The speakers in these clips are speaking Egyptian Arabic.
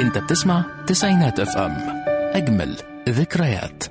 انت بتسمع تسعينات اف ام اجمل ذكريات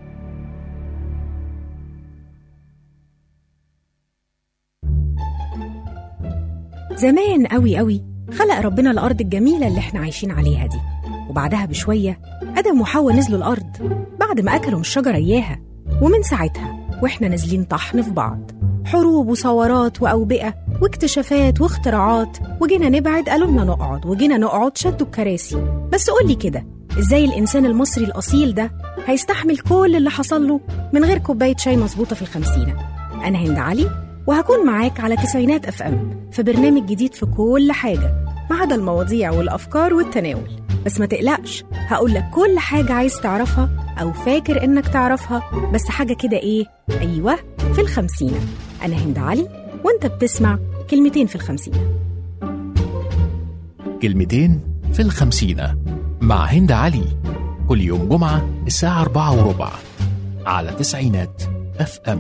زمان قوي قوي خلق ربنا الأرض الجميلة اللي احنا عايشين عليها دي وبعدها بشوية آدم وحواء نزلوا الأرض بعد ما أكلوا من الشجرة إياها ومن ساعتها وإحنا نازلين طحن في بعض حروب وثورات وأوبئة واكتشافات واختراعات وجينا نبعد قالوا لنا نقعد وجينا نقعد شدوا الكراسي بس قولي كده إزاي الإنسان المصري الأصيل ده هيستحمل كل اللي حصل له من غير كوباية شاي مظبوطة في الخمسينة أنا هند علي وهكون معاك على تسعينات اف ام في برنامج جديد في كل حاجه ما عدا المواضيع والافكار والتناول بس ما تقلقش هقول لك كل حاجه عايز تعرفها او فاكر انك تعرفها بس حاجه كده ايه ايوه في الخمسينه انا هند علي وانت بتسمع كلمتين في الخمسينه كلمتين في الخمسينة مع هند علي كل يوم جمعة الساعة أربعة وربع على تسعينات اف ام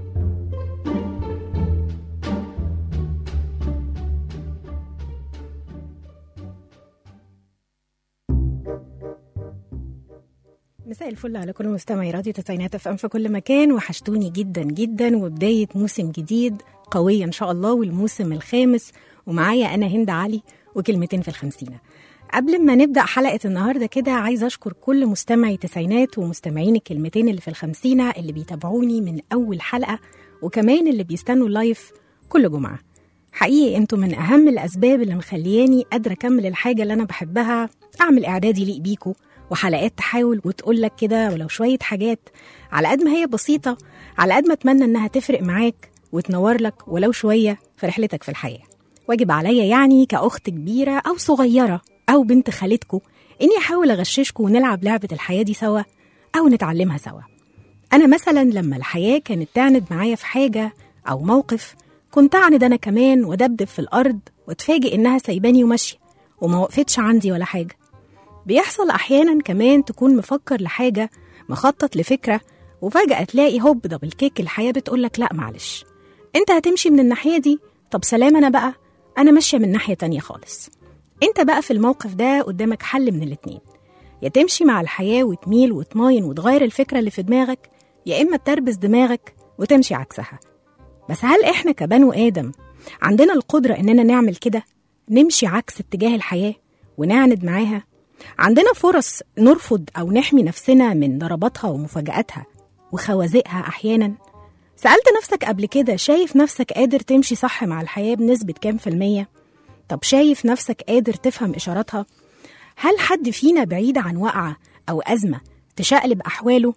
مساء الفل على كل مستمعي راديو تسعينات اف ام في كل مكان وحشتوني جدا جدا وبدايه موسم جديد قويه ان شاء الله والموسم الخامس ومعايا انا هند علي وكلمتين في الخمسينه قبل ما نبدا حلقه النهارده كده عايزه اشكر كل مستمعي تسعينات ومستمعين الكلمتين اللي في الخمسينه اللي بيتابعوني من اول حلقه وكمان اللي بيستنوا اللايف كل جمعه حقيقي انتوا من اهم الاسباب اللي مخلياني قادره اكمل الحاجه اللي انا بحبها اعمل اعداد يليق بيكوا وحلقات تحاول وتقول لك كده ولو شويه حاجات على قد ما هي بسيطه على قد ما اتمنى انها تفرق معاك وتنور لك ولو شويه في رحلتك في الحياه واجب عليا يعني كاخت كبيره او صغيره او بنت خالتكوا اني احاول اغششكوا ونلعب لعبه الحياه دي سوا او نتعلمها سوا انا مثلا لما الحياه كانت تعند معايا في حاجه او موقف كنت اعند انا كمان وادبدب في الارض واتفاجئ انها سايباني وماشيه وما وقفتش عندي ولا حاجه بيحصل احيانا كمان تكون مفكر لحاجه مخطط لفكره وفجاه تلاقي هوب دبل كيك الحياه بتقولك لا معلش انت هتمشي من الناحيه دي طب سلام انا بقى انا ماشيه من ناحيه تانية خالص انت بقى في الموقف ده قدامك حل من الاتنين يا تمشي مع الحياه وتميل وتماين وتغير الفكره اللي في دماغك يا اما تربس دماغك وتمشي عكسها بس هل احنا كبنو ادم عندنا القدره اننا نعمل كده نمشي عكس اتجاه الحياه ونعند معاها عندنا فرص نرفض او نحمي نفسنا من ضرباتها ومفاجاتها وخوازقها احيانا سالت نفسك قبل كده شايف نفسك قادر تمشي صح مع الحياه بنسبه كام في الميه طب شايف نفسك قادر تفهم اشاراتها هل حد فينا بعيد عن وقعه او ازمه تشقلب احواله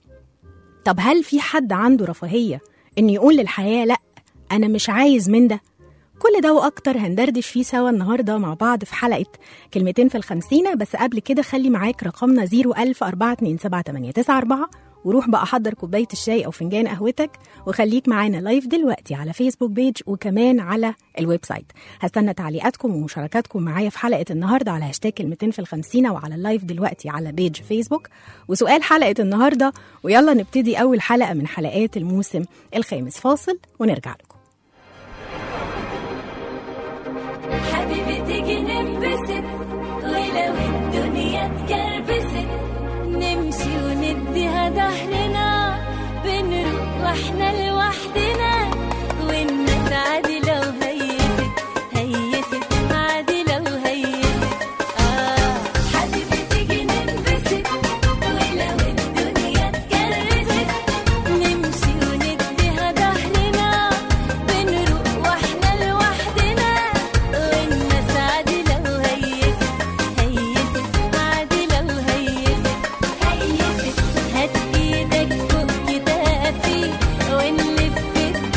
طب هل في حد عنده رفاهيه ان يقول للحياه لا انا مش عايز من ده كل ده واكتر هندردش فيه سوا النهارده مع بعض في حلقه كلمتين في الخمسينه بس قبل كده خلي معاك رقمنا 010427894 وروح بقى حضر كوبايه الشاي او فنجان قهوتك وخليك معانا لايف دلوقتي على فيسبوك بيج وكمان على الويب سايت هستنى تعليقاتكم ومشاركاتكم معايا في حلقه النهارده على هاشتاج كلمتين في الخمسينه وعلى اللايف دلوقتي على بيج فيسبوك وسؤال حلقه النهارده ويلا نبتدي اول حلقه من حلقات الموسم الخامس فاصل ونرجع لكم حبيبي تيجي ننبسط ولو الدنيا اتكربست نمشي ونديها ظهرنا بنروح واحنا لوحدنا والناس عادي لو هيست هيست عادي لو هيست اه حبيبي تيجي ننبسط ولو الدنيا اتكربست نمشي ونديها ظهرنا بنروح واحنا لوحدنا والناس عادي لو هيست هيست عادي لو هيست هيست هات ايدك فوق كتافي ونلف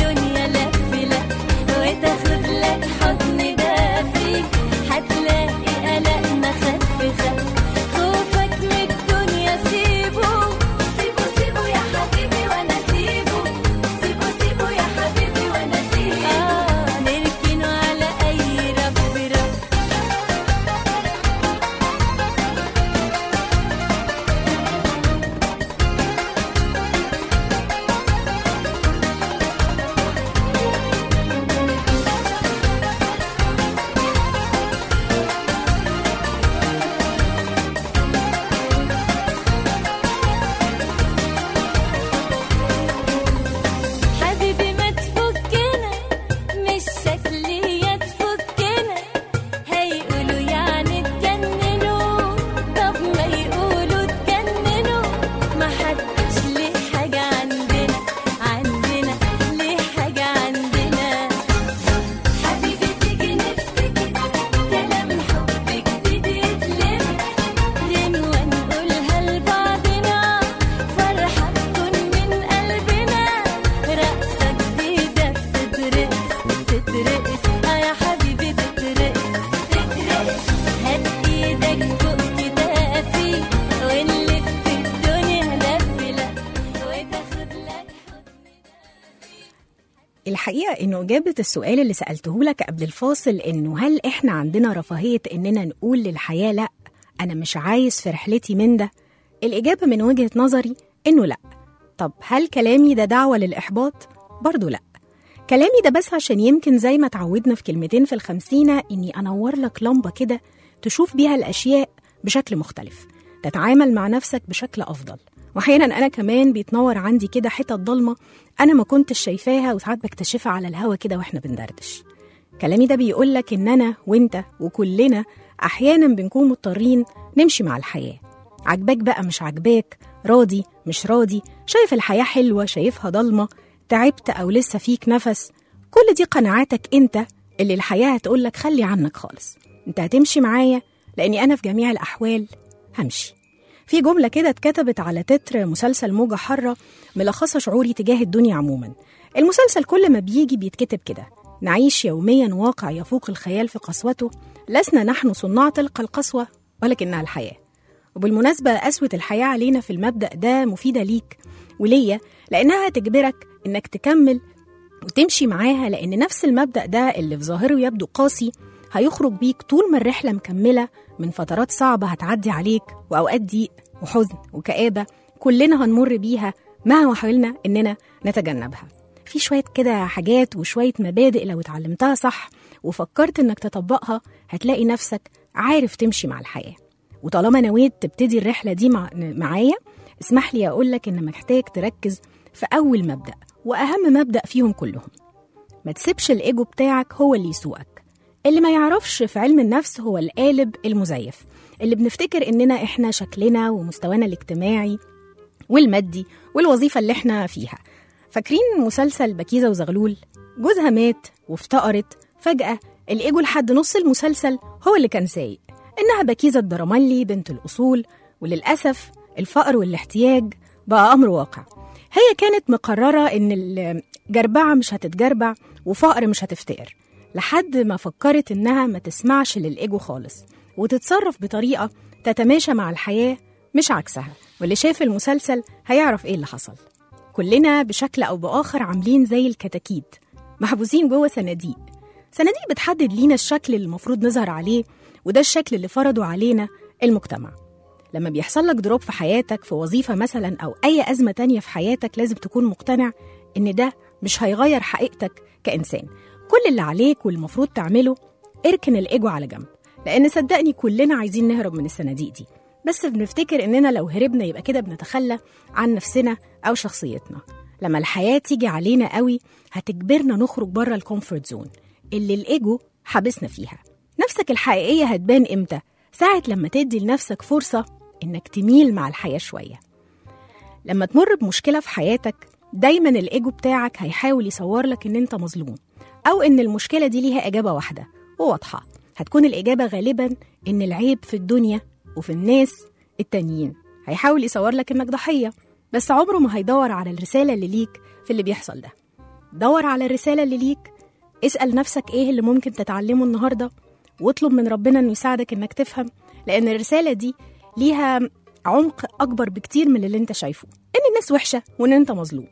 الحقيقة إنه إجابة السؤال اللي سألته لك قبل الفاصل إنه هل إحنا عندنا رفاهية إننا نقول للحياة لأ أنا مش عايز في رحلتي من ده الإجابة من وجهة نظري إنه لأ طب هل كلامي ده دعوة للإحباط؟ برضو لأ كلامي ده بس عشان يمكن زي ما اتعودنا في كلمتين في الخمسينة إني أنور لك لمبة كده تشوف بيها الأشياء بشكل مختلف تتعامل مع نفسك بشكل أفضل وأحيانا أنا كمان بيتنور عندي كده حتت ضلمة أنا ما كنتش شايفاها وساعات بكتشفها على الهوا كده وإحنا بندردش كلامي ده بيقولك إن أنا وإنت وكلنا أحيانا بنكون مضطرين نمشي مع الحياة عجباك بقى مش عجباك راضي مش راضي شايف الحياة حلوة شايفها ضلمة تعبت أو لسه فيك نفس كل دي قناعاتك أنت اللي الحياة هتقولك خلي عنك خالص أنت هتمشي معايا لأني أنا في جميع الأحوال همشي في جملة كده اتكتبت على تتر مسلسل موجة حرة ملخصة شعوري تجاه الدنيا عموما المسلسل كل ما بيجي بيتكتب كده نعيش يوميا واقع يفوق الخيال في قسوته لسنا نحن صناع تلك القسوة ولكنها الحياة وبالمناسبة قسوة الحياة علينا في المبدأ ده مفيدة ليك وليا لأنها هتجبرك إنك تكمل وتمشي معاها لأن نفس المبدأ ده اللي في ظاهره يبدو قاسي هيخرج بيك طول ما الرحلة مكملة من فترات صعبة هتعدي عليك وأوقات ضيق وحزن وكآبة كلنا هنمر بيها مهما حاولنا إننا نتجنبها في شوية كده حاجات وشوية مبادئ لو اتعلمتها صح وفكرت إنك تطبقها هتلاقي نفسك عارف تمشي مع الحياة وطالما نويت تبتدي الرحلة دي مع... معايا اسمح لي أقول لك إن محتاج تركز في أول مبدأ وأهم مبدأ فيهم كلهم ما تسيبش الإيجو بتاعك هو اللي يسوقك اللي ما يعرفش في علم النفس هو القالب المزيف اللي بنفتكر إننا إحنا شكلنا ومستوانا الاجتماعي والمادي والوظيفة اللي إحنا فيها فاكرين مسلسل بكيزة وزغلول جوزها مات وافتقرت فجأة الإيجو لحد نص المسلسل هو اللي كان سايق إنها بكيزة الدرملي بنت الأصول وللأسف الفقر والاحتياج بقى أمر واقع هي كانت مقررة إن الجربعة مش هتتجربع وفقر مش هتفتقر لحد ما فكرت إنها ما تسمعش للإيجو خالص وتتصرف بطريقة تتماشى مع الحياة مش عكسها واللي شاف المسلسل هيعرف إيه اللي حصل كلنا بشكل أو بآخر عاملين زي الكتاكيت محبوسين جوه صناديق صناديق بتحدد لينا الشكل اللي المفروض نظهر عليه وده الشكل اللي فرضه علينا المجتمع لما بيحصل لك دروب في حياتك في وظيفة مثلا أو أي أزمة تانية في حياتك لازم تكون مقتنع إن ده مش هيغير حقيقتك كإنسان كل اللي عليك والمفروض تعمله اركن الإيجو على جنب لأن صدقني كلنا عايزين نهرب من الصناديق دي بس بنفتكر إننا لو هربنا يبقى كده بنتخلى عن نفسنا أو شخصيتنا لما الحياة تيجي علينا قوي هتجبرنا نخرج بره الكومفورت زون اللي الإيجو حابسنا فيها نفسك الحقيقية هتبان إمتى؟ ساعة لما تدي لنفسك فرصة إنك تميل مع الحياة شوية لما تمر بمشكلة في حياتك دايما الإيجو بتاعك هيحاول يصور لك إن أنت مظلوم أو إن المشكلة دي ليها إجابة واحدة وواضحة هتكون الإجابة غالبا إن العيب في الدنيا وفي الناس التانيين هيحاول يصور لك إنك ضحية بس عمره ما هيدور على الرسالة اللي ليك في اللي بيحصل ده دور على الرسالة اللي ليك اسأل نفسك إيه اللي ممكن تتعلمه النهاردة واطلب من ربنا إنه يساعدك إنك تفهم لأن الرسالة دي ليها عمق أكبر بكتير من اللي أنت شايفه إن الناس وحشة وإن أنت مظلوم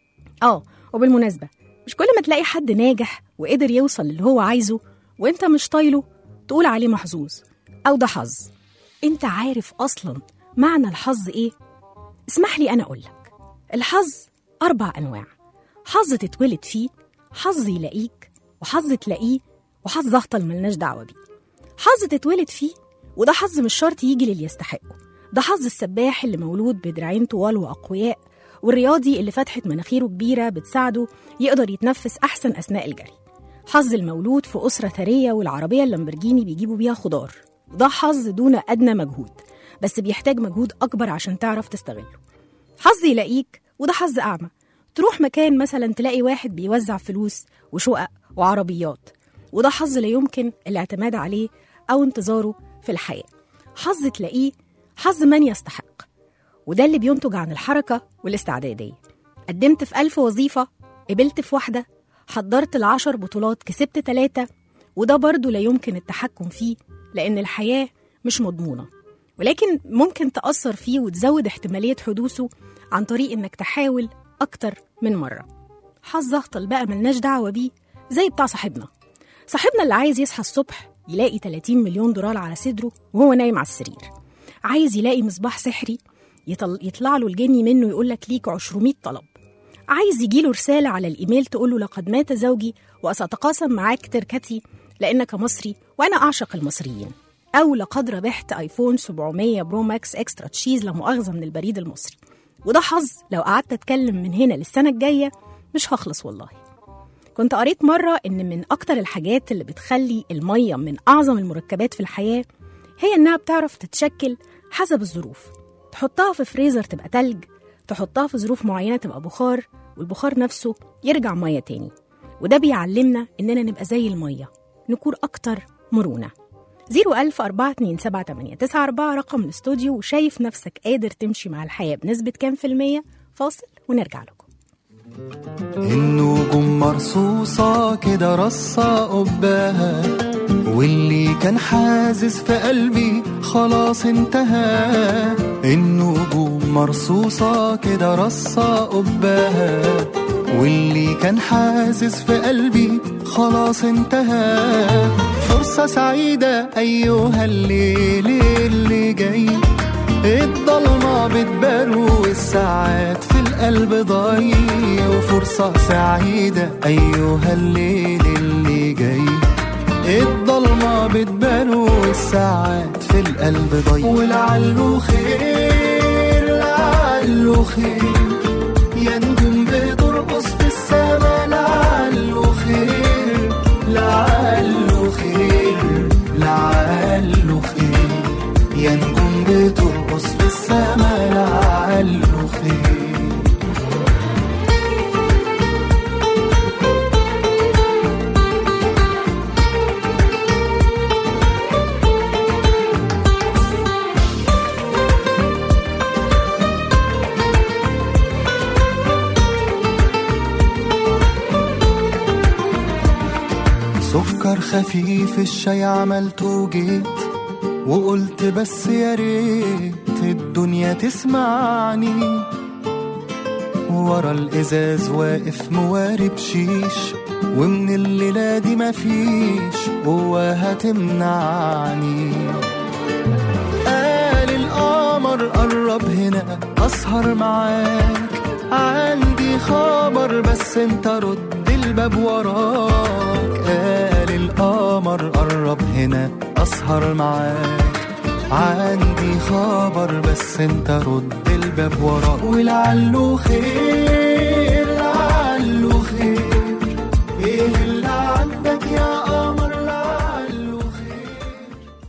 آه وبالمناسبة مش كل ما تلاقي حد ناجح وقدر يوصل للي هو عايزه وإنت مش طايله تقول عليه محظوظ أو ده حظ أنت عارف أصلا معنى الحظ إيه؟ اسمح لي أنا أقولك الحظ أربع أنواع حظ تتولد فيه حظ يلاقيك وحظ تلاقيه وحظ أهطل ملناش دعوة بيه حظ تتولد فيه وده حظ مش شرط يجي للي يستحقه ده حظ السباح اللي مولود بدراعين طوال وأقوياء والرياضي اللي فتحة مناخيره كبيرة بتساعده يقدر يتنفس أحسن أثناء الجري حظ المولود في أسرة ثرية والعربية اللامبرجيني بيجيبوا بيها خضار ده حظ دون أدنى مجهود بس بيحتاج مجهود أكبر عشان تعرف تستغله حظ يلاقيك وده حظ أعمى تروح مكان مثلا تلاقي واحد بيوزع فلوس وشقق وعربيات وده حظ لا يمكن الاعتماد عليه أو انتظاره في الحياة حظ تلاقيه حظ من يستحق وده اللي بينتج عن الحركة والاستعدادية قدمت في ألف وظيفة قبلت في واحدة حضرت العشر بطولات كسبت ثلاثة وده برضه لا يمكن التحكم فيه لأن الحياة مش مضمونة ولكن ممكن تأثر فيه وتزود احتمالية حدوثه عن طريق إنك تحاول أكتر من مرة حظ اهطل بقى ملناش دعوة بيه زي بتاع صاحبنا صاحبنا اللي عايز يصحى الصبح يلاقي 30 مليون دولار على صدره وهو نايم على السرير عايز يلاقي مصباح سحري يطل... يطلع له الجني منه يقول لك ليك 200 طلب عايز يجيله رسالة على الإيميل تقول له لقد مات زوجي وسأتقاسم معاك تركتي لأنك مصري وأنا أعشق المصريين أو لقد ربحت آيفون 700 برو ماكس إكسترا تشيز لا مؤاخذة من البريد المصري وده حظ لو قعدت أتكلم من هنا للسنة الجاية مش هخلص والله كنت قريت مرة إن من أكتر الحاجات اللي بتخلي المية من أعظم المركبات في الحياة هي إنها بتعرف تتشكل حسب الظروف تحطها في فريزر تبقى تلج تحطها في ظروف معينة تبقى بخار والبخار نفسه يرجع مية تاني وده بيعلمنا إننا نبقى زي المية نكون أكتر مرونة 010427894 رقم الاستوديو وشايف نفسك قادر تمشي مع الحياة بنسبة كام في المية فاصل ونرجع لكم النجوم مرصوصة كده رصة قباها واللي كان حازز في قلبي خلاص انتهى النجوم مرصوصة كده رصة قباها واللي كان حازز في قلبي خلاص انتهى فرصة سعيدة أيها الليل اللي جاي الضلمة بتبان والساعات في القلب ضايع وفرصة سعيدة أيها الليل اللي جاي الضلمة بتبان والساعات في القلب ضايع ولعله خير لعله خير يا نجوم بترقص في السما لعله خير لعله خير لعله خير يا نجوم بترقص في السما لعله خير سكر خفيف الشاي عملته وجيت وقلت بس يا ريت الدنيا تسمعني ورا الازاز واقف موارب شيش ومن الليلة دي مفيش قوة هتمنعني قال القمر قرب هنا أسهر معاك عندي خبر بس انت رد الباب وراك قال القمر قرب هنا أسهر معاك عندي خبر بس انت رد الباب وراك ولعله خير لعله خير ايه اللي عندك يا قمر لعله خير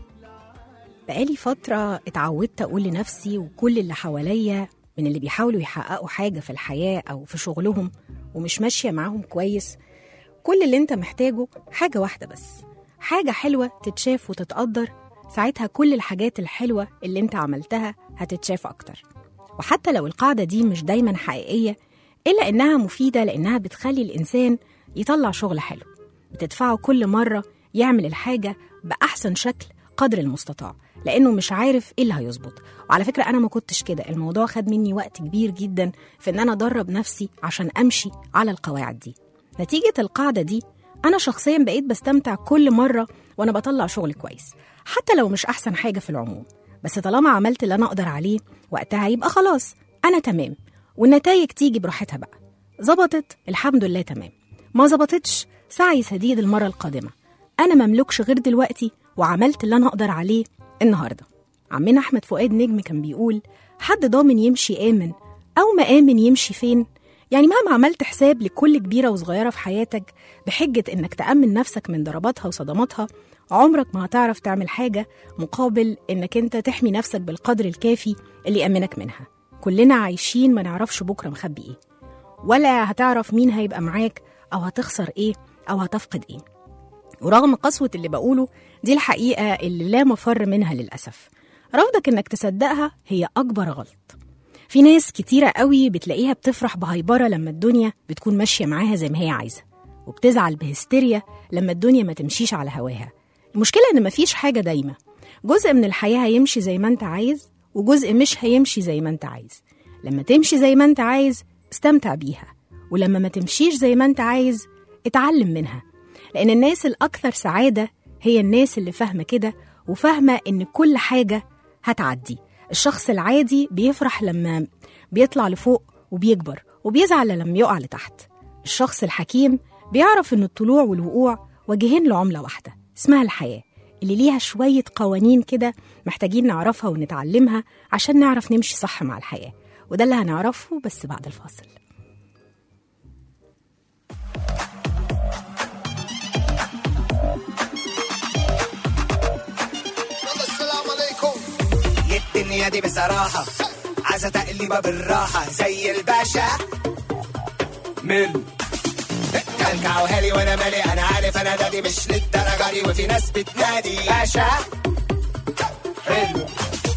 بقالي فترة اتعودت أقول لنفسي وكل اللي حواليا من اللي بيحاولوا يحققوا حاجة في الحياة أو في شغلهم ومش ماشية معاهم كويس كل اللي انت محتاجه حاجة واحدة بس حاجة حلوة تتشاف وتتقدر ساعتها كل الحاجات الحلوة اللي انت عملتها هتتشاف أكتر وحتى لو القاعدة دي مش دايما حقيقية إلا إنها مفيدة لأنها بتخلي الإنسان يطلع شغل حلو بتدفعه كل مرة يعمل الحاجة بأحسن شكل قدر المستطاع لأنه مش عارف إيه اللي هيظبط وعلى فكرة أنا ما كنتش كده الموضوع خد مني وقت كبير جدا في إن أنا أدرب نفسي عشان أمشي على القواعد دي نتيجة القاعدة دي أنا شخصيا بقيت بستمتع كل مرة وأنا بطلع شغل كويس حتى لو مش أحسن حاجة في العموم بس طالما عملت اللي أنا أقدر عليه وقتها يبقى خلاص أنا تمام والنتائج تيجي براحتها بقى ظبطت الحمد لله تمام ما ظبطتش سعي سديد المرة القادمة أنا مملكش غير دلوقتي وعملت اللي أنا أقدر عليه النهاردة عمنا أحمد فؤاد نجم كان بيقول حد ضامن يمشي آمن أو ما آمن يمشي فين يعني مهما عملت حساب لكل كبيرة وصغيرة في حياتك بحجة إنك تأمن نفسك من ضرباتها وصدماتها عمرك ما هتعرف تعمل حاجة مقابل إنك أنت تحمي نفسك بالقدر الكافي اللي يأمنك منها كلنا عايشين ما نعرفش بكرة مخبي إيه ولا هتعرف مين هيبقى معاك أو هتخسر إيه أو هتفقد إيه ورغم قسوة اللي بقوله دي الحقيقة اللي لا مفر منها للأسف رفضك إنك تصدقها هي أكبر غلط في ناس كتيرة قوي بتلاقيها بتفرح بهيبرة لما الدنيا بتكون ماشية معاها زي ما هي عايزة وبتزعل بهستيريا لما الدنيا ما تمشيش على هواها المشكلة إن مفيش حاجة دايمة جزء من الحياة هيمشي زي ما أنت عايز وجزء مش هيمشي زي ما أنت عايز لما تمشي زي ما أنت عايز استمتع بيها ولما ما تمشيش زي ما انت عايز اتعلم منها لأن الناس الأكثر سعادة هي الناس اللي فاهمة كده وفاهمة إن كل حاجة هتعدي الشخص العادي بيفرح لما بيطلع لفوق وبيكبر وبيزعل لما يقع لتحت الشخص الحكيم بيعرف إن الطلوع والوقوع وجهين لعملة واحدة اسمها الحياة اللي ليها شوية قوانين كده محتاجين نعرفها ونتعلمها عشان نعرف نمشي صح مع الحياة وده اللي هنعرفه بس بعد الفاصل السلام عليكم الدنيا دي بصراحة عايزة تقليبة بالراحة زي الباشا من كلكعوها لي وانا مالي انا عارف انا دادي مش للدرجة دي وفي ناس بتنادي باشا حلو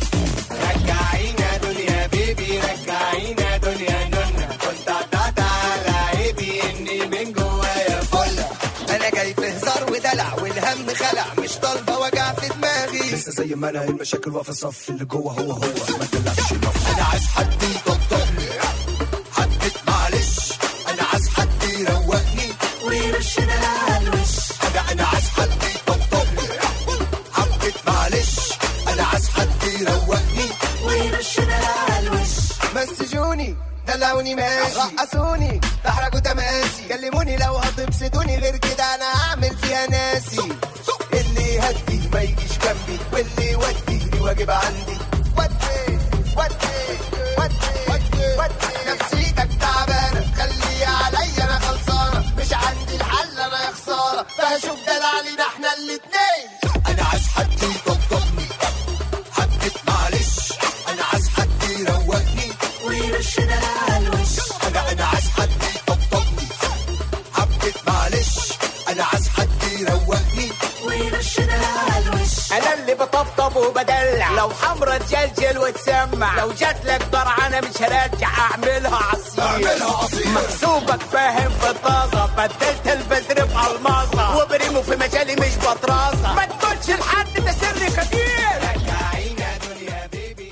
رجعينا دنيا بيبي رجعينا دنيا نونا كنت قطعت على عيبي اني من جوايا فلة انا جاي في هزار ودلع والهم خلع مش طالبه وجع في دماغي لسه زي ما انا المشاكل واقفه الصف اللي جوه هو هو ما تلعبش نف انا عايز حد يطبطبني حبيت معلش انا عايز حد يروقني ويرشنا على الوش انا انا عايز حد يطبطبني حبيت معلش انا عايز حد يروقني ويرشنا على الوش مسجوني دلعوني ماشي رقصوني تحركوا تماسي كلموني لو هتبسطوني غير كده انا هعمل فيها ناسي اللي يهدي ما يجيش جنبي واللي يودي لي واجب عندي ودي ودي ودي ودي نفسيتك تعبانه خلي عليا انا خلصانه مش عندي الحل انا يا خساره فهشوف دلع احنا الاتنين انا عايز حد يطبطبني حبيت معلش انا عايز حد يروقني ويرشنا على الوش انا انا عايز حد يطبطبني حبيت معلش انا عايز حد يروقني ويرشنا على الوش انا اللي بطبطب وبدلع لو حمرا تجلجل وتسمع لو جات لك درعانه مش هرجع اعملها عصير اعملها عصير محسوبك فاهم في الطازه بدلت البذر بالماظه وبريمو في مجالي مش بطرازه ما تقولش لحد ده سر كتير رجعينا دنيا بيبي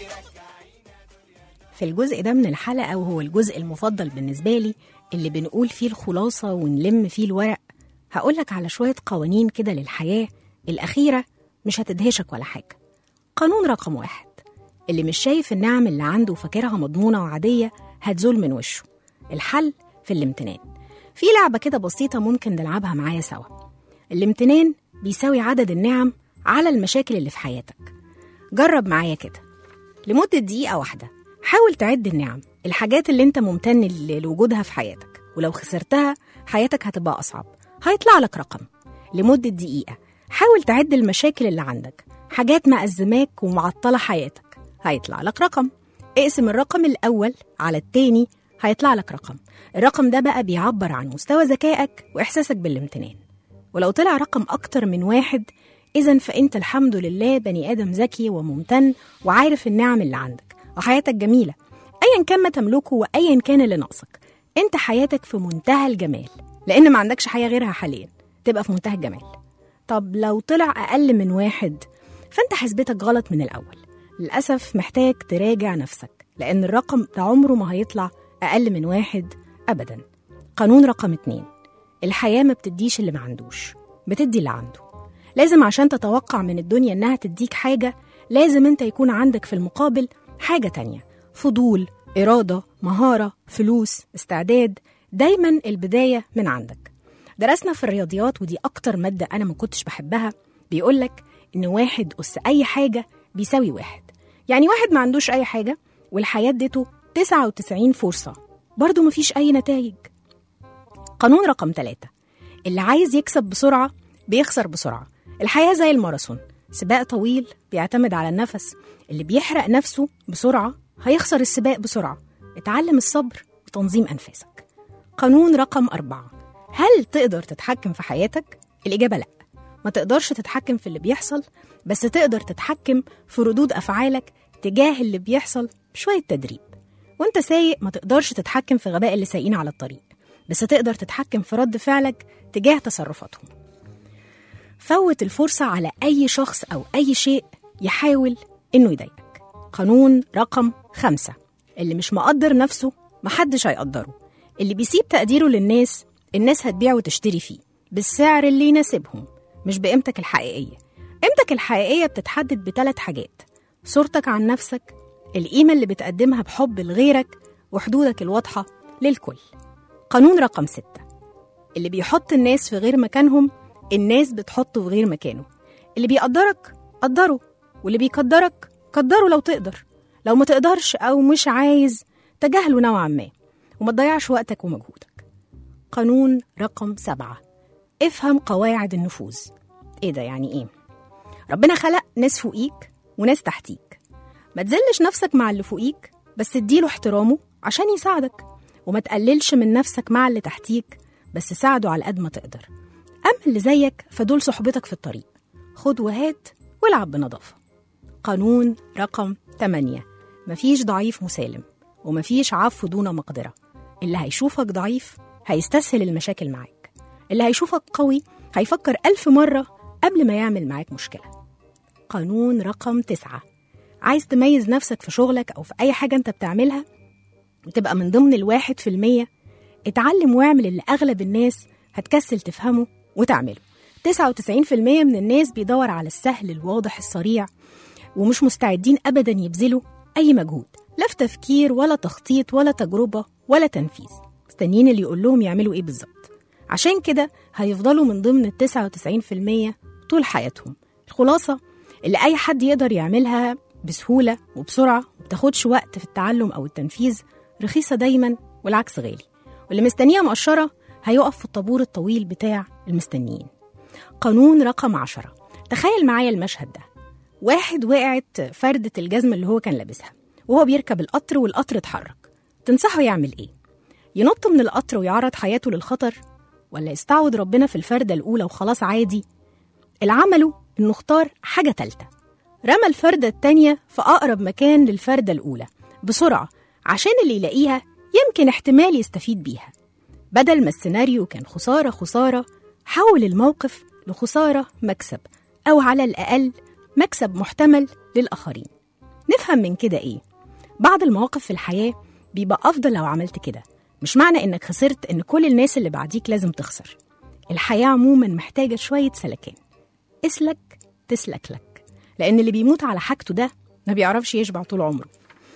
في الجزء ده من الحلقة وهو الجزء المفضل بالنسبة لي اللي بنقول فيه الخلاصة ونلم فيه الورق هقولك على شوية قوانين كده للحياة الأخيرة مش هتدهشك ولا حاجة قانون رقم واحد اللي مش شايف النعم اللي عنده وفاكرها مضمونة وعادية هتزول من وشه الحل في الامتنان في لعبة كده بسيطة ممكن نلعبها معايا سوا الامتنان بيساوي عدد النعم على المشاكل اللي في حياتك جرب معايا كده لمدة دقيقة واحدة حاول تعد النعم الحاجات اللي انت ممتن ل- لوجودها في حياتك ولو خسرتها حياتك هتبقى أصعب هيطلع لك رقم لمدة دقيقة حاول تعد المشاكل اللي عندك حاجات مأزماك ومعطلة حياتك هيطلع لك رقم اقسم الرقم الأول على التاني هيطلع لك رقم الرقم ده بقى بيعبر عن مستوى ذكائك وإحساسك بالامتنان ولو طلع رقم أكتر من واحد إذا فأنت الحمد لله بني آدم ذكي وممتن وعارف النعم اللي عندك وحياتك جميلة أيا كان ما تملكه وأيا كان اللي ناقصك أنت حياتك في منتهى الجمال لأن ما عندكش حياة غيرها حاليا تبقى في منتهى الجمال طب لو طلع أقل من واحد فأنت حسبتك غلط من الأول للأسف محتاج تراجع نفسك لأن الرقم ده عمره ما هيطلع أقل من واحد أبدا قانون رقم اتنين الحياة ما بتديش اللي ما عندوش بتدي اللي عنده لازم عشان تتوقع من الدنيا إنها تديك حاجة لازم أنت يكون عندك في المقابل حاجة تانية فضول إرادة مهارة فلوس استعداد دايما البداية من عندك درسنا في الرياضيات ودي أكتر مادة أنا ما كنتش بحبها بيقولك إن واحد أس أي حاجة بيساوي واحد يعني واحد ما عندوش أي حاجة والحياة اديته 99 فرصة برضه مفيش أي نتائج قانون رقم ثلاثة اللي عايز يكسب بسرعة بيخسر بسرعة الحياة زي الماراثون سباق طويل بيعتمد على النفس اللي بيحرق نفسه بسرعة هيخسر السباق بسرعة اتعلم الصبر وتنظيم أنفاسك قانون رقم أربعة هل تقدر تتحكم في حياتك؟ الإجابة لأ ما تقدرش تتحكم في اللي بيحصل بس تقدر تتحكم في ردود أفعالك تجاه اللي بيحصل بشوية تدريب وانت سايق ما تقدرش تتحكم في غباء اللي سايقين على الطريق بس تقدر تتحكم في رد فعلك تجاه تصرفاتهم فوت الفرصة على أي شخص أو أي شيء يحاول إنه يضايقك قانون رقم خمسة اللي مش مقدر نفسه محدش هيقدره اللي بيسيب تقديره للناس الناس هتبيع وتشتري فيه بالسعر اللي يناسبهم مش بقيمتك الحقيقية قيمتك الحقيقية بتتحدد بثلاث حاجات صورتك عن نفسك القيمة اللي بتقدمها بحب لغيرك وحدودك الواضحة للكل قانون رقم ستة اللي بيحط الناس في غير مكانهم الناس بتحطه في غير مكانه اللي بيقدرك قدره واللي بيقدرك قدره لو تقدر لو ما تقدرش أو مش عايز تجاهله نوعا ما وما تضيعش وقتك ومجهودك قانون رقم سبعة افهم قواعد النفوذ ايه ده يعني ايه ربنا خلق ناس فوقيك وناس تحتيك ما تزلش نفسك مع اللي فوقيك بس اديله احترامه عشان يساعدك وما تقللش من نفسك مع اللي تحتيك بس ساعده على قد ما تقدر أما اللي زيك فدول صحبتك في الطريق خد وهات والعب بنظافة قانون رقم 8 مفيش ضعيف مسالم ومفيش عفو دون مقدرة اللي هيشوفك ضعيف هيستسهل المشاكل معاك اللي هيشوفك قوي هيفكر ألف مرة قبل ما يعمل معاك مشكلة قانون رقم تسعة عايز تميز نفسك في شغلك أو في أي حاجة أنت بتعملها وتبقى من ضمن الواحد في المية اتعلم واعمل اللي أغلب الناس هتكسل تفهمه وتعمله 99% من الناس بيدور على السهل الواضح السريع ومش مستعدين أبدا يبذلوا أي مجهود لا في تفكير ولا تخطيط ولا تجربة ولا تنفيذ مستنيين اللي يقول لهم يعملوا إيه بالظبط عشان كده هيفضلوا من ضمن ال 99% طول حياتهم الخلاصة اللي أي حد يقدر يعملها بسهولة وبسرعة وبتاخدش وقت في التعلم أو التنفيذ رخيصة دايما والعكس غالي واللي مستنيها مقشرة هيقف في الطابور الطويل بتاع المستنيين قانون رقم عشرة تخيل معايا المشهد ده واحد وقعت فردة الجزمة اللي هو كان لابسها وهو بيركب القطر والقطر اتحرك تنصحه يعمل ايه؟ ينط من القطر ويعرض حياته للخطر ولا يستعوض ربنا في الفردة الأولى وخلاص عادي؟ اللي عمله إنه اختار حاجة تالتة رمى الفردة التانية في أقرب مكان للفردة الأولى بسرعة عشان اللي يلاقيها يمكن احتمال يستفيد بيها بدل ما السيناريو كان خسارة خسارة حول الموقف لخسارة مكسب أو على الأقل مكسب محتمل للآخرين نفهم من كده إيه؟ بعض المواقف في الحياة بيبقى أفضل لو عملت كده مش معنى إنك خسرت إن كل الناس اللي بعديك لازم تخسر الحياة عموما محتاجة شوية سلكان اسلك تسلك لك لأن اللي بيموت على حاجته ده ما بيعرفش يشبع طول عمره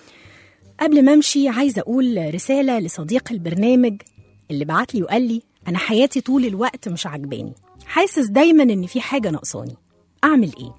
قبل ما امشي عايزه اقول رساله لصديق البرنامج اللي بعت لي وقال لي انا حياتي طول الوقت مش عجباني حاسس دايما ان في حاجه ناقصاني اعمل ايه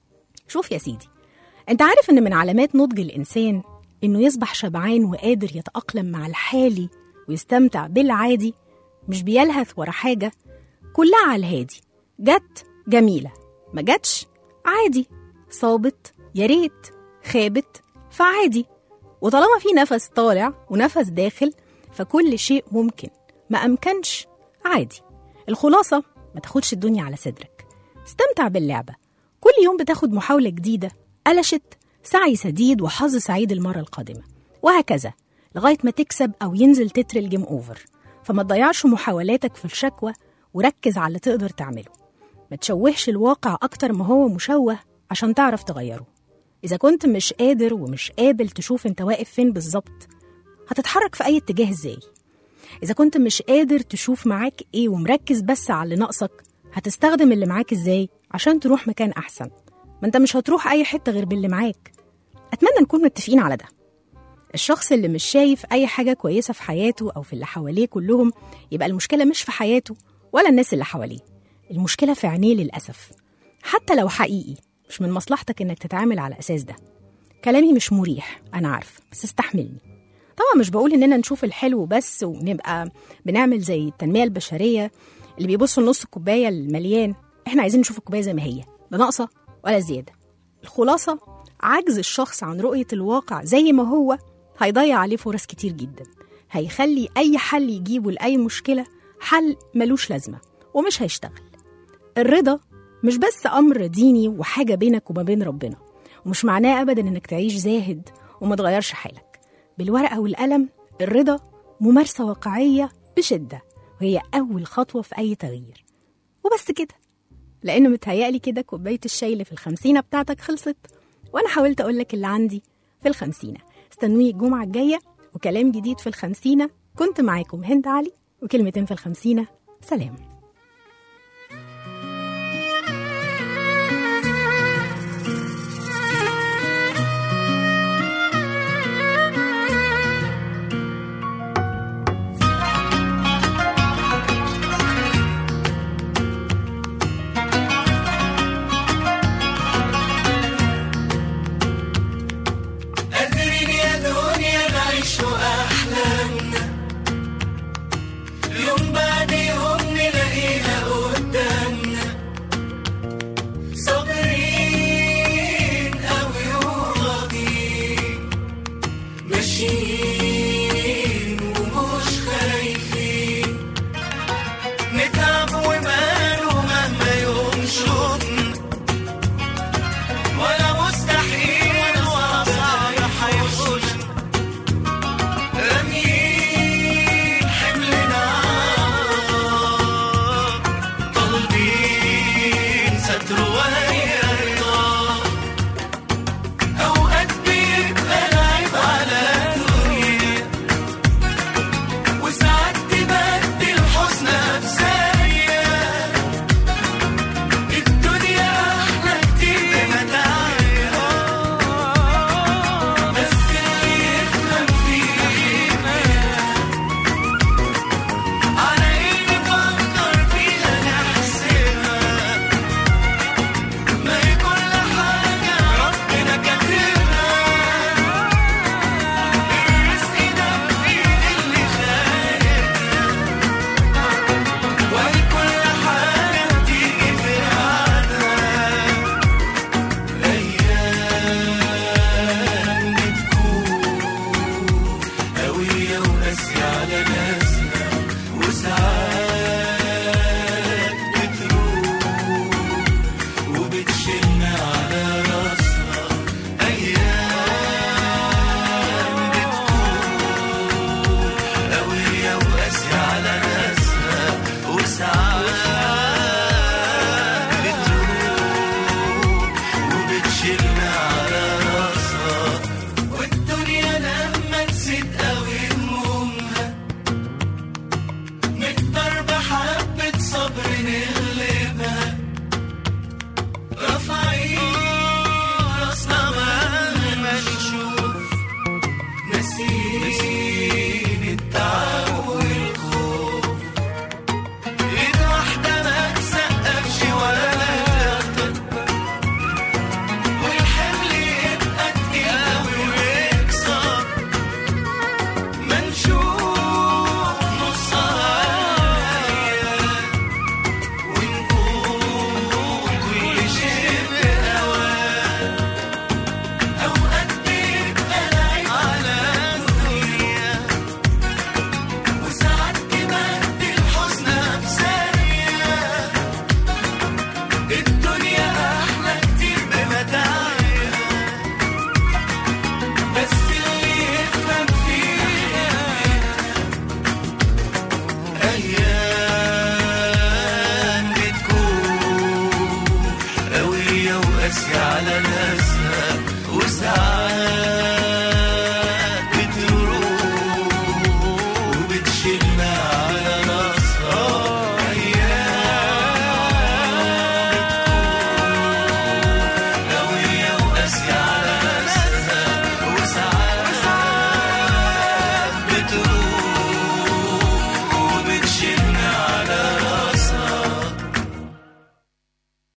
شوف يا سيدي انت عارف ان من علامات نضج الانسان انه يصبح شبعان وقادر يتاقلم مع الحالي ويستمتع بالعادي مش بيلهث ورا حاجه كلها على الهادي جت جميله ما جاتش عادي صابت يا ريت خابت فعادي وطالما في نفس طالع ونفس داخل فكل شيء ممكن ما أمكنش عادي الخلاصة ما تاخدش الدنيا على صدرك استمتع باللعبة كل يوم بتاخد محاولة جديدة قلشت سعي سديد وحظ سعيد المرة القادمة وهكذا لغاية ما تكسب أو ينزل تتر الجيم أوفر فما تضيعش محاولاتك في الشكوى وركز على اللي تقدر تعمله ما تشوهش الواقع أكتر ما هو مشوه عشان تعرف تغيره إذا كنت مش قادر ومش قابل تشوف أنت واقف فين بالظبط هتتحرك في أي اتجاه إزاي؟ إذا كنت مش قادر تشوف معاك إيه ومركز بس على اللي ناقصك هتستخدم اللي معاك إزاي عشان تروح مكان أحسن ما أنت مش هتروح أي حتة غير باللي معاك أتمنى نكون متفقين على ده الشخص اللي مش شايف أي حاجة كويسة في حياته أو في اللي حواليه كلهم يبقى المشكلة مش في حياته ولا الناس اللي حواليه المشكلة في عينيه للأسف حتى لو حقيقي مش من مصلحتك إنك تتعامل على أساس ده كلامي مش مريح أنا عارفة بس استحملني طبعا مش بقول إننا نشوف الحلو بس ونبقى بنعمل زي التنمية البشرية اللي بيبصوا لنص الكوباية المليان إحنا عايزين نشوف الكوباية زي ما هي لا ناقصة ولا زيادة الخلاصة عجز الشخص عن رؤية الواقع زي ما هو هيضيع عليه فرص كتير جدا هيخلي أي حل يجيبه لأي مشكلة حل ملوش لازمة ومش هيشتغل الرضا مش بس أمر ديني وحاجة بينك وما بين ربنا ومش معناه أبدا إنك تعيش زاهد وما تغيرش حالك بالورقة والقلم الرضا ممارسة واقعية بشدة وهي أول خطوة في أي تغيير وبس كده لأن متهيألي كده كوباية الشاي اللي في الخمسينة بتاعتك خلصت وأنا حاولت أقولك اللي عندي في الخمسينة استنوني الجمعة الجاية وكلام جديد في الخمسينة كنت معاكم هند علي وكلمتين في الخمسينة سلام قادرين يا دنيا نعيش أحلامنا يوم بعد يوم نلاقيها قدامنا صابرين أوي وراضيين ماشيين ومش خايفين نتعب وماله مهما يوم شوطنا ولا مستحيل ولا صعب هيخش راميين حملنا طالبين ستر وهي رضا أوقات بيبقى العيب على الدنيا وساعات تبدل حزنها بثانية الدنيا احلى كتير بمتاعها بس اللي يفهم فيها على ايه نفكر فيها نحسبها ما هي كل حاجة ربنا كاتبها الرزق ده بإيد اللي خالقنا وهي كل حاجة بتيجي في ميعادها أيام بتكون قوية وقاسية على ناسنا وساعات بتروح وبتشيلنا على راسنا أيام بتكون قوية وقاسية على ناسنا وساعات بتروح وبتشيلنا على راسها والدنيا لما تزيد قوي همومها نقدر بحبة صبر نغلبها رافعين راسنا مهما نشوف ناسين التعب والخوف ايد واحدة ما تسقفش ولا تكتر والحمل يبقى تقيل أوي ويكسر ما نشوف نصها ونقول كل شيء بأوان أوقات بيبقى العيب على الدنيا وساعات تبدل حزنها بثانية الدنيا أحلى كتير بمتاعها بس اللي يفهم فيها أيام بتكون قوية وقاسية على ناسها وساعات